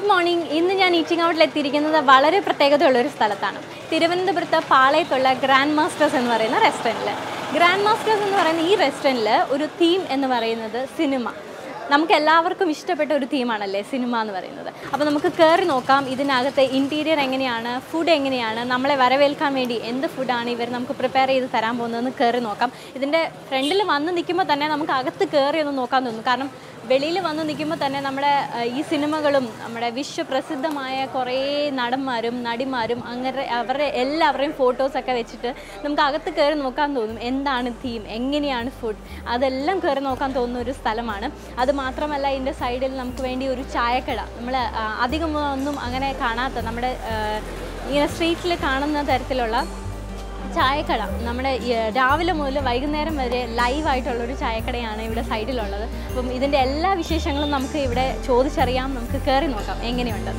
Good morning ഇന്ന് ഞാൻ eating ഔട്ടിൽ എത്തിയിരിക്കുന്നത് വളരെ പ്രത്യേകതയുള്ള ഒരു സ്ഥലത്താണ് തിരുവനന്തപുരത്ത് പാളയത്തുള്ള ഗ്രാൻഡ് മാസ്റ്റേഴ്സ് എന്ന് പറയുന്ന റെസ്റ്റോറൻറ്റിൽ ഗ്രാൻഡ് മാസ്റ്റേഴ്സ് എന്ന് പറയുന്ന ഈ റെസ്റ്റോറൻറ്റിൽ ഒരു തീം എന്ന് പറയുന്നത് സിനിമ നമുക്ക് എല്ലാവർക്കും ഇഷ്ടപ്പെട്ട ഒരു തീമാണല്ലേ സിനിമ എന്ന് പറയുന്നത് അപ്പോൾ നമുക്ക് കയറി നോക്കാം ഇതിനകത്തെ ഇൻറ്റീരിയർ എങ്ങനെയാണ് ഫുഡ് എങ്ങനെയാണ് നമ്മളെ വരവേൽക്കാൻ വേണ്ടി എന്ത് ഫുഡാണ് ഇവർ നമുക്ക് പ്രിപ്പയർ ചെയ്ത് തരാൻ പോകുന്നതെന്ന് കയറി നോക്കാം ഇതിൻ്റെ ഫ്രണ്ടിൽ വന്ന് നിൽക്കുമ്പോൾ തന്നെ നമുക്ക് അകത്ത് കയറി ഒന്ന് നോക്കാൻ തോന്നും കാരണം വെളിയിൽ വന്ന് നിൽക്കുമ്പോൾ തന്നെ നമ്മുടെ അഹ്, ഈ സിനിമകളും നമ്മുടെ വിശ്വപ്രസിദ്ധമായ കുറേ നടന്മാരും നടിമാരും അങ്ങനെ അവരുടെ എല്ലാവരുടെയും ഫോട്ടോസൊക്കെ വെച്ചിട്ട് നമുക്ക് അകത്ത് കയറി നോക്കാൻ തോന്നും എന്താണ് തീം എങ്ങനെയാണ് ഫുഡ് അതെല്ലാം കയറി നോക്കാൻ തോന്നുന്ന ഒരു സ്ഥലമാണ് അത് മാത്രമല്ല ഇതിൻ്റെ സൈഡിൽ നമുക്ക് വേണ്ടി ഒരു ചായക്കട നമ്മൾ അധികം ഒന്നും അങ്ങനെ കാണാത്ത നമ്മുടെ ആ, ഇങ്ങനെ സ്ട്രീറ്റിൽ കാണുന്ന തരത്തിലുള്ള ചായക്കട നമ്മുടെ ഈ, രാവിലെ മുതൽ വൈകുന്നേരം വരെ ലൈവായിട്ടുള്ളൊരു ചായക്കടയാണ് ഇവിടെ സൈഡിലുള്ളത് അപ്പം ഇതിൻ്റെ എല്ലാ വിശേഷങ്ങളും നമുക്ക് ഇവിടെ ചോദിച്ചറിയാം നമുക്ക് കയറി നോക്കാം എങ്ങനെയുണ്ട്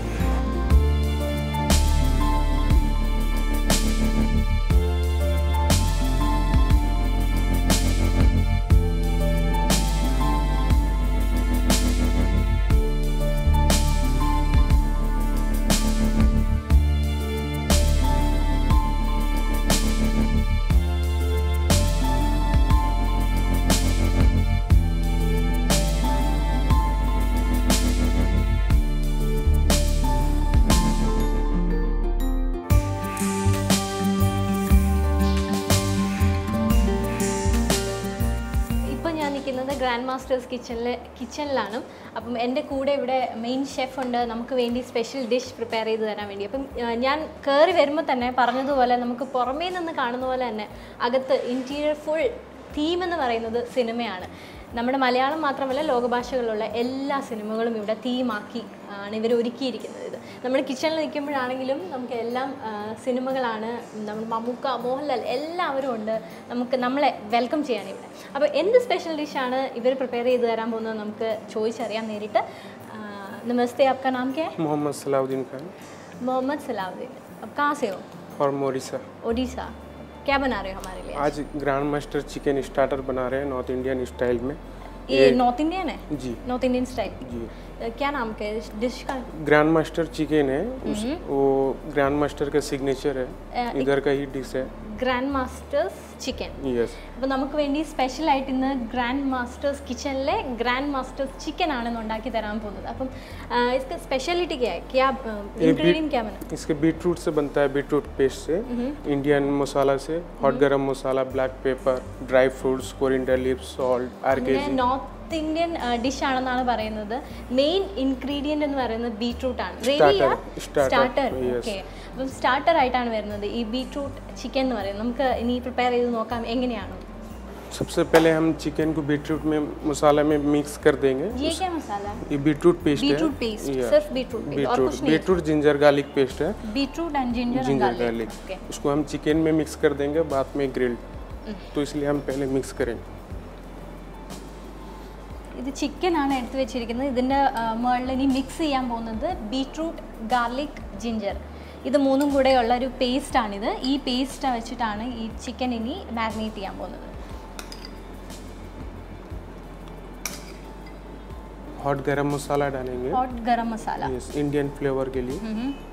ഇപ്പം ഞാൻ നിൽക്കുന്നത് ഗ്രാൻഡ് മാസ്റ്റേഴ്സ് കിച്ചണിൽ കിച്ചണിലാണ് അപ്പം എൻ്റെ കൂടെ ഇവിടെ മെയിൻ ഷെഫ് ഉണ്ട് നമുക്ക് വേണ്ടി സ്പെഷ്യൽ ഡിഷ് പ്രിപ്പയർ ചെയ്ത് തരാൻ വേണ്ടി അപ്പം ആ, ഞാൻ കയറി വരുമ്പോൾ തന്നെ പറഞ്ഞതുപോലെ നമുക്ക് പുറമേ നിന്ന് കാണുന്ന പോലെ തന്നെ അകത്ത് ഇൻറ്റീരിയർ ഫുൾ തീം എന്ന് പറയുന്നത് സിനിമയാണ് നമ്മുടെ മലയാളം മാത്രമല്ല ലോകഭാഷകളിലുള്ള എല്ലാ സിനിമകളും ഇവിടെ തീമാക്കി ആണ് ഇവർ ഒരുക്കിയിരിക്കുന്നത് ഇത് നമ്മൾ കിച്ചണിൽ നിൽക്കുമ്പോഴാണെങ്കിലും നമുക്ക് എല്ലാം ആ, സിനിമകളാണ് നമ്മൾ മമ്മൂക്ക മോഹൻലാൽ എല്ലാവരും ഉണ്ട് നമുക്ക് നമ്മളെ വെൽക്കം ചെയ്യാണ് ഇവിടെ അപ്പോൾ എന്ത് സ്പെഷ്യൽ ഡിഷാണ് ഇവർ പ്രിപ്പയർ ചെയ്ത് തരാൻ പോകുന്നത് നമുക്ക് ചോദിച്ചറിയാം നേരിട്ട് ആ, നമസ്തേ आपका नाम क्या है मोहम्मद सलाउद्दीन खान मोहम्मद सलाउद्दीन अब कहाँ से हो और मोरिसा ओडिशा क्या बना रहे हो हमारे लिए आज ग्रैंड मास्टर चिकन स्टार्टर बना रहे हैं नॉर्थ इंडियन स्टाइल में ये नॉर्थ इंडियन है जी नॉर्थ इंडियन स्टाइल जी क्या नाम का है डिश का ग्रैंड मास्टर चिकन है उस, वो ग्रैंड मास्टर का सिग्नेचर है इधर का ही डिश है ഗ്രാൻഡ് മാസ്റ്റേഴ്സ് ചിക്കൻ यस അപ്പോൾ നമുക്ക് വേണ്ടി സ്പെഷ്യൽ ആയിട്ട് ഇന്ന് ഗ്രാൻഡ് മാസ്റ്റേഴ്സ് കിച്ചണിലെ ഗ്രാൻഡ് മാസ്റ്റേഴ്സ് ചിക്കൻ ആണ് ഇന്ന് ഉണ്ടാക്കി തരാൻ പോകുന്നത് അപ്പം इसका स्पेशलिटी क्या है क्या इंग्रेडिएंट क्या बना इसके बीटरूट से बनता है बीटरूट पेस्ट से इंडियन मसाला से hot garam masala black pepper dry fruits coriander leaves salt आर के പിന്നെ നോർത്ത് ഇന്ത്യൻ ഡിഷ് ആണെന്നാണ് പറയുന്നത് മെയിൻ ഇൻഗ്രീഡിയൻറ്റ് എന്ന് പറയുന്നത് ബീട്രൂട്ട് ആണ് Starter. Starter, starter yes. Okay അപ്പം സ്റ്റാർട്ടർ ആയിട്ടാണ് വരുന്നത് ഈ ബീട്രൂട്ട് ചിക്കൻ എന്ന് പറയുന്നത് നമുക്ക് ഇനി പ്രിപ്പയർ ചെയ്ത് നോക്കാം എങ്ങനെയാണ് सबसे पहले हम चिकन को बीटरूट में मसाला में मिक्स कर देंगे ये क्या मसाला है ये बीटरूट पेस्ट है बीटरूट पेस्ट Yeah. सिर्फ बीटरूट पेस्ट और बीटरूट कुछ नहीं बीटरूट जिंजर गार्लिक पेस्ट है beetroot and ginger and ginger garlic garlic okay उसको हम चिकन में मिक्स कर देंगे बाद में ग्रिल्ड तो इसलिए हम पहले मिक्स करेंगे ഇത് ചിക്കൻ ആണ് എടുത്തു വെച്ചിരിക്കുന്നത് ഇതിൻ്റെ മുകളിൽ ഇനി മിക്സ് ചെയ്യാൻ പോകുന്നത് ബീട്രൂട്ട് ഗാർലിക് ജിഞ്ചർ ഇത് മൂന്നും കൂടെയുള്ള ഒരു പേസ്റ്റാണിത് ഈ പേസ്റ്റ് വെച്ചിട്ടാണ് ഈ ചിക്കൻ ഇനി മാരിനേറ്റ് ചെയ്യാൻ പോകുന്നത് हॉट गरम मसाला डालेंगे hot garam masala yes Indian flavour के लिए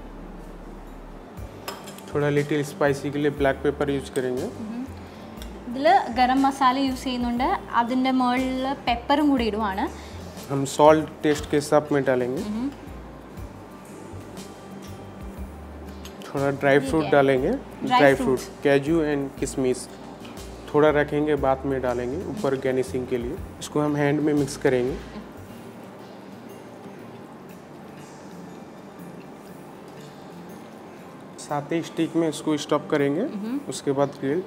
थोड़ा लिटिल स्पाइसी के लिए ब्लैक पेपर यूज करेंगे ഇതിൽ ഗരം മസാല യൂസ് ചെയ്യുന്നുണ്ട് അതിൻ്റെ മുകളിൽ പെപ്പറും കൂടി ഇടുവാണ് हम सॉल्ट टेस्ट के हिसाब में डालेंगे थोड़ा ड्राई फ्रूट है। डालेंगे Dry ड्राई fruits. फ्रूट कैजू एंड किशमिश थोड़ा रखेंगे बाद में डालेंगे ऊपर गार्निशिंग के लिए इसको हम हैंड में मिक्स करेंगे साथ ही स्टिक में इसको स्टॉप करेंगे उसके बाद ग्रिल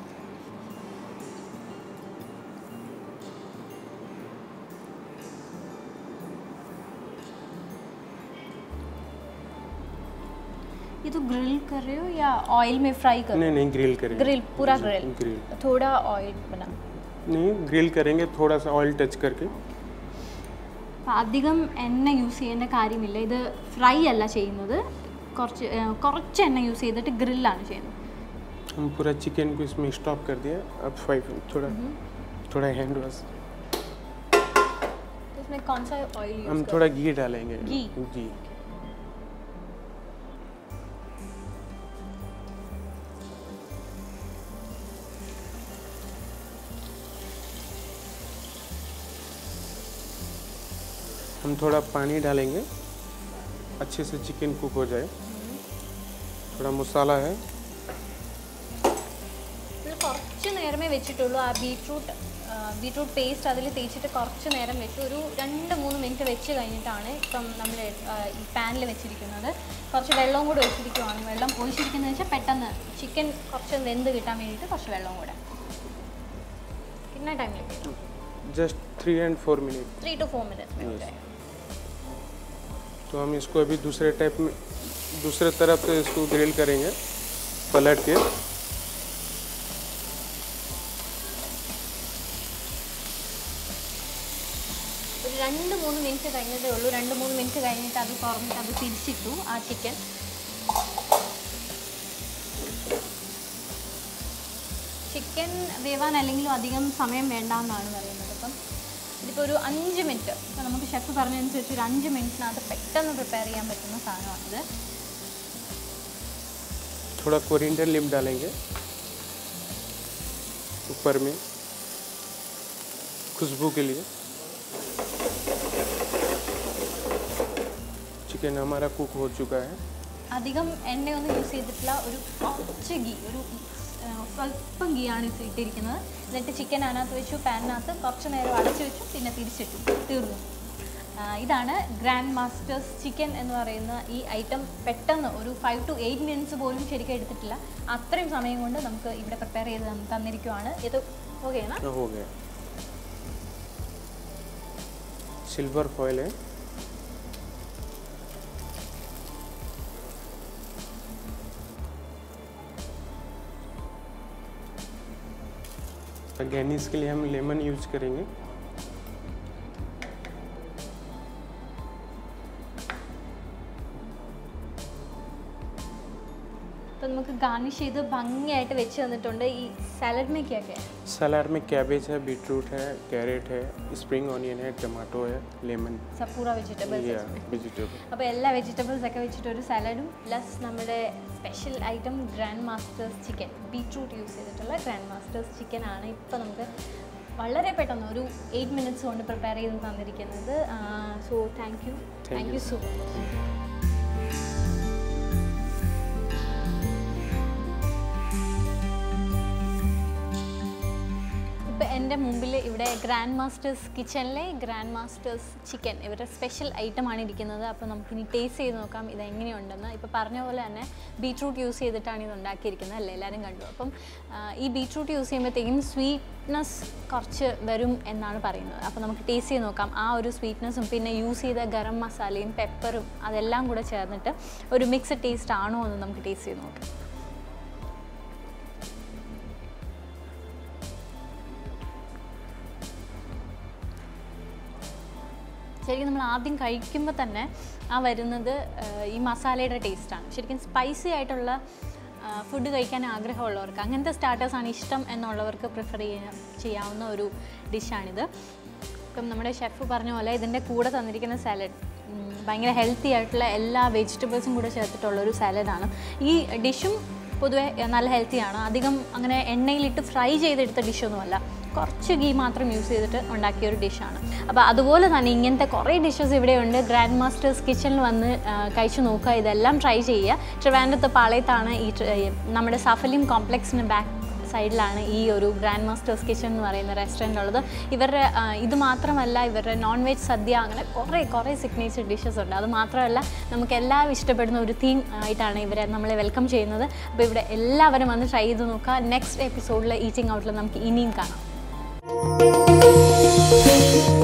ये तो ग्रिल कर रहे हो या ऑयल में फ्राई कर नहीं नहीं ग्रिल करेंगे ग्रिल पूरा ग्रिल ग्रिल थोड़ा ऑयल बना नहीं ग्रिल करेंगे थोड़ा सा ऑयल टच करके അപ്പം അധികം എണ്ണ യൂസ് ചെയ്യേണ്ട കാര്യമില്ല ഇത് ഫ്രൈ അല്ല ചെയ്യുന്നത് കുറച്ച് ഏഹ്, കുറച്ച് എണ്ണ യൂസ് ചെയ്തിട്ട് ഗ്രില്ലാണ് ചെയ്യുന്നത് हम पूरा चिकन को इसमें स्टॉप कर दिया अब फाइव थोड़ा थोड़ा हैंड वॉश तो इसमें कौन सा ऑयल हम यूज थोड़ा घी डालेंगे घी? घी हम थोड़ा पानी डालेंगे अच्छे से चिकन कुक हो जाए थोड़ा मसाला है ഇത് കുറച്ച് നേരമേ വെച്ചിട്ടുള്ളൂ ആ ബീട്രൂട്ട് ബീട്രൂട്ട് പേസ്റ്റ് അതിൽ തേച്ചിട്ട് കുറച്ച് നേരം വെച്ചു ഒരു രണ്ട് മൂന്ന് മിനിറ്റ് വെച്ച് കഴിഞ്ഞിട്ടാണ് ഇപ്പം നമ്മൾ ഈ പാനിൽ വെച്ചിരിക്കുന്നത് കുറച്ച് വെള്ളവും കൂടെ ഒഴിച്ചിരിക്കുവാണ് വെള്ളം ഒഴിച്ചിരിക്കുന്നത് വെച്ചാൽ പെട്ടെന്ന് ചിക്കൻ കുറച്ച് വെന്ത് കിട്ടാൻ വേണ്ടിയിട്ട് കുറച്ച് വെള്ളവും കൂടെ കിട്ടുന്ന ടൈമിൽ just three and four minute three to four minutes तो हम इसको अभी दूसरे टाइप में दूसरे तरफ से इसको ग्रिल करेंगे पलट के ഒരു രണ്ട് മൂന്ന് മിനിറ്റ് കഴിഞ്ഞതേ ഉള്ളൂ രണ്ട് മൂന്ന് മിനിറ്റ് കഴിഞ്ഞിട്ട് അത് തുറന്നിട്ട് അത് തിരിച്ചിട്ടു ആ ചിക്കൻ ചിക്കൻ വേവാൻ അല്ലെങ്കിലും അധികം സമയം വേണ്ട എന്നാണ് പറയുന്നത് അപ്പം ഇതിപ്പോൾ ഒരു അഞ്ച് മിനിറ്റ് ഇപ്പം നമുക്ക് ഷെഫ് പറഞ്ഞതനുസരിച്ച് ഒരു അഞ്ച് മിനിറ്റിനകത്ത് പെട്ടെന്ന് പ്രിപ്പയർ ചെയ്യാൻ പറ്റുന്ന സാധനമാണിത് थोड़ा कोरिएंडर लिप डालेंगे ऊपर में खुशबू के लिए चिकन हमारा कुक हो चुका है അധികം എണ്ണയൊന്നും യൂസ് ചെയ്തിട്ടില്ല ഒരു കുറച്ച് ഗീ ഒരു ആ, സ്വല്പം ഗീ ആണ് ഇത് ഇട്ടിരിക്കുന്നത് എന്നിട്ട് ചിക്കൻ അതിനകത്ത് വെച്ചു പാനിനകത്ത് കുറച്ച് നേരം അടച്ചു വെച്ചു പിന്നെ തിരിച്ചിട്ടു തീർന്നു ആ, ഇതാണ് ഗ്രാൻഡ് മാസ്റ്റേഴ്സ് ചിക്കൻ എന്ന് പറയുന്ന ഈ ഐറ്റം പെട്ടെന്ന് ഒരു ഫൈവ് ടു എയ്റ്റ് മിനിറ്റ്സ് പോലും ശരിക്കും എടുത്തിട്ടില്ല അത്രയും സമയം കൊണ്ട് നമുക്ക് ഇവിടെ പ്രിപ്പയർ ചെയ്ത് തന്ന് തന്നിരിക്കുവാണ് ഇത് ഓക്കെയാണ് हाँ, हो गया सिल्वर फॉयल है गैनिस के लिए हम लेमन यूज करेंगे അപ്പോൾ നമുക്ക് ഗാർണിഷ് ചെയ്ത് ഭംഗിയായിട്ട് വെച്ച് തന്നിട്ടുണ്ട് ഈ സാലഡ് മേക്കൊക്കെ सलाद में कैबेज है बीटरूट है कैरेट है स्प्रिंग ऑनियन है टमाटो है लेमन സപ്പൂറ വെജിറ്റബിൾസ് या वेजिटेबल അപ്പോൾ എല്ലാ വെജിറ്റബിൾസ് ഒക്കെ വെച്ചിട്ട് ഒരു സലാഡും പ്ലസ് നമ്മുടെ special item Grand Masters chicken beetroot use ചെയ്തിട്ടുള്ള ഗ്രാൻഡ് മാസ്റ്റേഴ്സ് ചിക്കൻ ആണ് ഇപ്പോൾ നമുക്ക് വളരെ പെട്ടെന്ന് ഒരു എയ്റ്റ് മിനിറ്റ്സ് കൊണ്ട് പ്രിപ്പയർ ചെയ്ത് തന്നിരിക്കുന്നത് so thank you thank you so much ഇപ്പോൾ എൻ്റെ മുമ്പിൽ ഇവിടെ ഗ്രാൻഡ് മാസ്റ്റേഴ്സ് കിച്ചണിലെ ഗ്രാൻഡ് മാസ്റ്റേഴ്സ് ചിക്കൻ ഇവരുടെ സ്പെഷ്യൽ ഐറ്റമാണ് ഇരിക്കുന്നത് അപ്പോൾ നമുക്കിനി ടേസ്റ്റ് ചെയ്ത് നോക്കാം ഇത് എങ്ങനെയുണ്ടെന്ന് ഇപ്പോൾ പറഞ്ഞ പോലെ തന്നെ ബീട്രൂട്ട് യൂസ് ചെയ്തിട്ടാണ് ഇത് ഉണ്ടാക്കിയിരിക്കുന്നത് അല്ലേ എല്ലാവരും കണ്ടു അപ്പം ആ, ഈ ബീട്രൂട്ട് യൂസ് ചെയ്യുമ്പോഴത്തേക്കും സ്വീറ്റ്നെസ് കുറച്ച് വരും എന്നാണ് പറയുന്നത് അപ്പോൾ നമുക്ക് ടേസ്റ്റ് ചെയ്ത് നോക്കാം ആ ഒരു സ്വീറ്റ്നെസ്സും പിന്നെ യൂസ് ചെയ്ത ഗരം മസാലയും പെപ്പറും അതെല്ലാം കൂടെ ചേർന്നിട്ട് ഒരു മിക്സഡ് ടേസ്റ്റ് ആണോ എന്ന് നമുക്ക് ടേസ്റ്റ് ചെയ്ത് നോക്കാം ശരിക്കും നമ്മൾ ആദ്യം കഴിക്കുമ്പോൾ തന്നെ ആ വരുന്നത് ആ, ഈ മസാലയുടെ ടേസ്റ്റാണ് ശരിക്കും സ്പൈസി ആയിട്ടുള്ള ഫുഡ് കഴിക്കാൻ ആഗ്രഹമുള്ളവർക്ക് അങ്ങനത്തെ സ്റ്റാർട്ടേഴ്സാണ് ഇഷ്ടം എന്നുള്ളവർക്ക് പ്രിഫർ ചെയ്യാൻ ചെയ്യാവുന്ന ഒരു ഡിഷാണിത് ഇപ്പം നമ്മുടെ ഷെഫ് പറഞ്ഞ പോലെ ഇതിൻ്റെ കൂടെ തന്നിരിക്കുന്ന സാലഡ് ഭയങ്കര ഹെൽത്തി ആയിട്ടുള്ള എല്ലാ വെജിറ്റബിൾസും കൂടെ ചേർത്തിട്ടുള്ള ഒരു സാലഡാണ് ഈ ഡിഷും പൊതുവെ നല്ല ഹെൽത്തിയാണ് അധികം അങ്ങനെ എണ്ണയിലിട്ട് ഫ്രൈ ചെയ്തെടുത്ത ഡിഷൊന്നുമല്ല കുറച്ച് ഗീ മാത്രം യൂസ് ചെയ്തിട്ട് ഉണ്ടാക്കിയ ഒരു ഡിഷാണ് അപ്പോൾ അതുപോലെ തന്നെ ഇങ്ങനത്തെ കുറേ ഡിഷസ് ഇവിടെയുണ്ട് ഗ്രാൻഡ് മാസ്റ്റേഴ്സ് കിച്ചണിൽ വന്ന് ആ, കഴിച്ചു നോക്കുക ഇതെല്ലാം ട്രൈ ചെയ്യുക ട്രിവാൻഡ്രത്ത് പാളയത്താണ് ഈ ട്ര- ഈ നമ്മുടെ സഫലിം കോംപ്ലക്സിന് ബാക്ക് സൈഡിലാണ് ഈ ഒരു ഗ്രാൻഡ് മാസ്റ്റേഴ്സ് കിച്ചൺ എന്ന് പറയുന്ന റെസ്റ്റോറൻ്റ് ഉള്ളത് ഇവരുടെ ആ, ഇത് മാത്രമല്ല ഇവരുടെ നോൺ വെജ് സദ്യ അങ്ങനെ കുറേ കുറേ സിഗ്നേച്ചർ ഡിഷസ് ഉണ്ട് അത് മാത്രമല്ല നമുക്ക് എല്ലാവരും ഇഷ്ടപ്പെടുന്ന ഒരു തീം ആയിട്ടാണ് ഇവരെ നമ്മളെ വെൽക്കം ചെയ്യുന്നത് അപ്പോൾ ഇവിടെ എല്ലാവരും വന്ന് ട്രൈ ചെയ്ത് നോക്കുക നെക്സ്റ്റ് എപ്പിസോഡിൽ ഈറ്റിംഗ് ഔട്ടിൽ നമുക്ക് ഇനിയും കാണാം